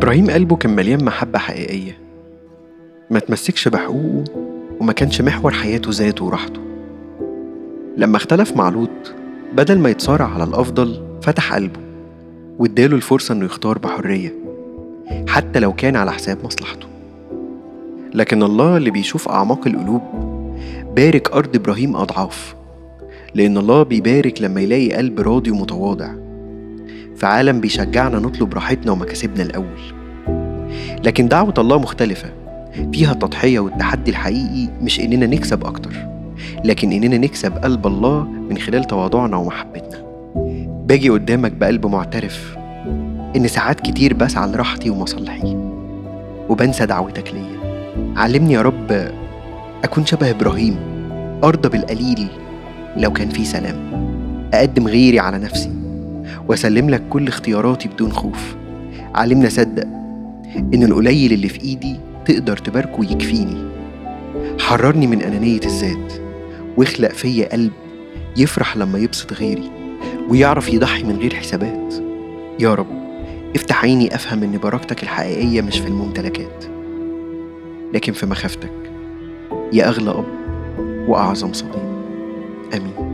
إبراهيم قلبه كان مليان محبة حقيقية ما تمسكش بحقوقه وما كانش محور حياته ذاته وراحته لما اختلف مع لوط بدل ما يتصارع على الأفضل فتح قلبه واداله الفرصة إنه يختار بحرية حتى لو كان على حساب مصلحته لكن الله اللي بيشوف أعماق القلوب بارك أرض إبراهيم أضعاف لأن الله بيبارك لما يلاقي قلب راضي ومتواضع في عالم بيشجعنا نطلب راحتنا ومكاسبنا الأول لكن دعوة الله مختلفة فيها التضحية والتحدي الحقيقي مش إننا نكسب أكتر لكن إننا نكسب قلب الله من خلال تواضعنا ومحبتنا باجي قدامك بقلب معترف إن ساعات كتير بسعى لراحتي ومصالحي وبنسى دعوتك ليا علمني يا رب أكون شبه إبراهيم أرضى بالقليل لو كان في سلام أقدم غيري على نفسي وأسلم لك كل اختياراتي بدون خوف علمنا أصدق إن القليل اللي في إيدي تقدر تباركه ويكفيني حررني من أنانية الذات واخلق فيا قلب يفرح لما يبسط غيري ويعرف يضحي من غير حسابات يا رب افتح عيني أفهم إن بركتك الحقيقية مش في الممتلكات لكن في مخافتك يا أغلى أب وأعظم صديق آمين